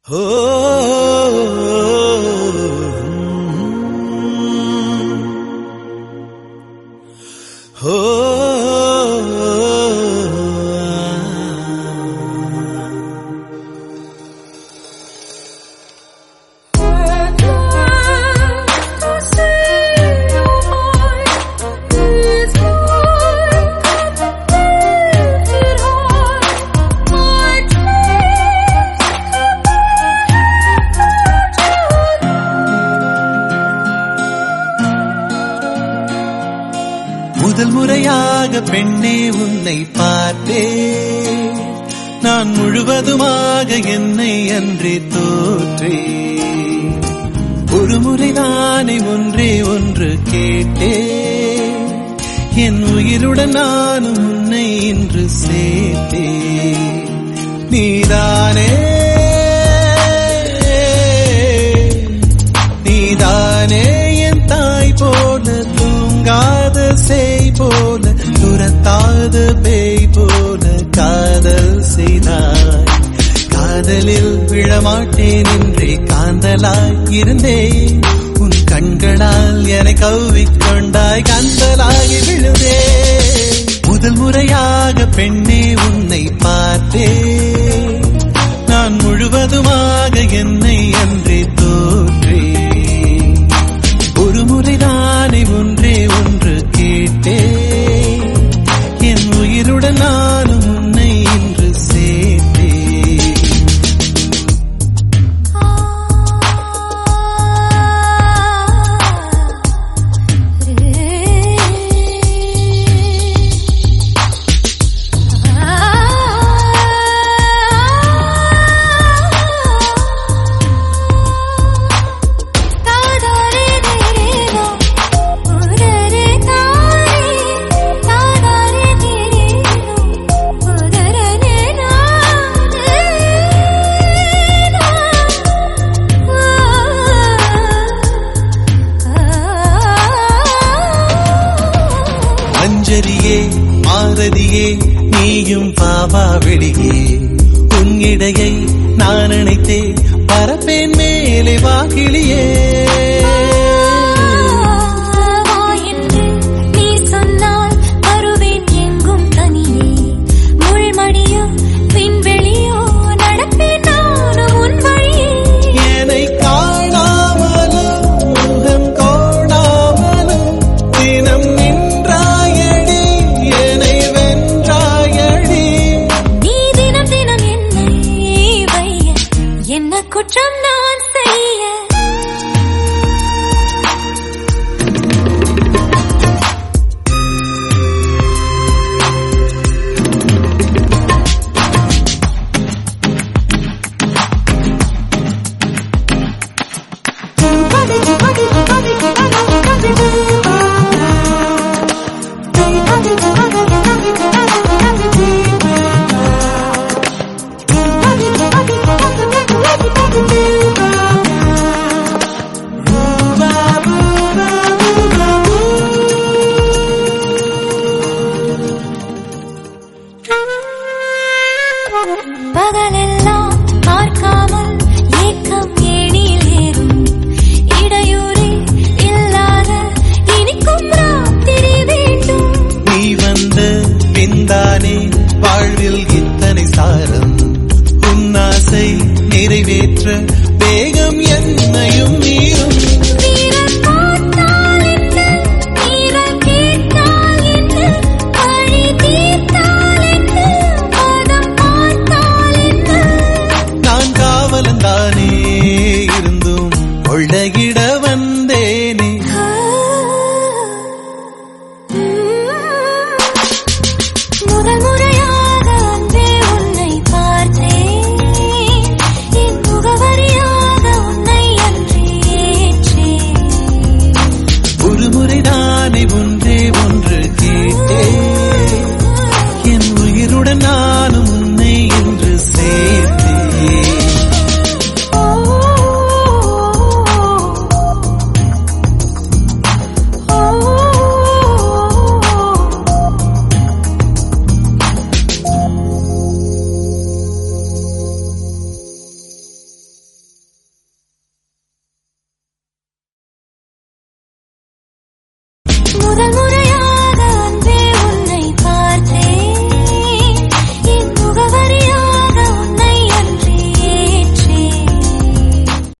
ஓ ஓ முதல் முறையாக பெண்ணே உன்னை பார்த்தேன் நான் முழுவதுமாக என்னை அன்றே தோற்றேன் ஒரு முறை நானே ஒன்றே ஒன்று கேட்டேன் என் உயிருடன் நானும் உன்னை இன்று சேர்த்தேன் நீதானே நீதானே என் தாய் போல தூங்காத செய் போல துரத்தாத பேய் போல காதல் செய்தாய் காதலில் விழமாட்டேன் என்றே காந்தலாய் இருந்தேன் உன் கண்களால் என்னை கவ்விக்கொண்டாய் கந்தலாகி விழுதே முதல் முறையாக பெண்ணே உன்னை பார்த்தேன் நான் முழுவதுமாக என்னை அன்றே தோற்றேன் ஒரு முறை நானே ஒன்றே ஒன்று கேட்டேன் என் உயிருடன் நானும் உன்னை இன்று சேர்த்தேன் மஞ்சரியே மாரதியே நீயும் பாவா வெளியே உன் இடையை நான் நினைத்தே பரப்பேன் மேலே வாகிழியே நீ சொன்னால் வருவேன் எங்கும் தனியே முள்மடியோ விண்வெளியோ நடப்பேன் நானும் உன் வழியே என்னை காணாமலும் முகம் கோணாமலும் தினம் நின்றாயடி என்னை வென்றாயடி நீ தினம் தினம் என்னை வைய என்ன குற்றம் நான் செய்ய பகலெல்லாம் பார்க்காமல் ஏக்கம் ஏணியில் ஏறும் இடையூறே இல்லாத இனிக்கும் ராத்திரி வேண்டும் நீ வந்த பின்தானே வாழ்வில் இத்தனை சாரம் உன் ஆசை நிறைவேற்ற வேகம் என்னையும் மீறும் வீரல் பார்த்தால் என்ன வீரல் கேட்டால் என்ன வழி தீர்த்தால் என்ன பதம் பார்த்தால் என்ன நான் காவலன் தானே இருந்தும் கொள்ளையிட வந்தேனே முதல் முறையாக அன்பே உன்னை பார்த்தேன் என் முகவரியாக முதல் முறை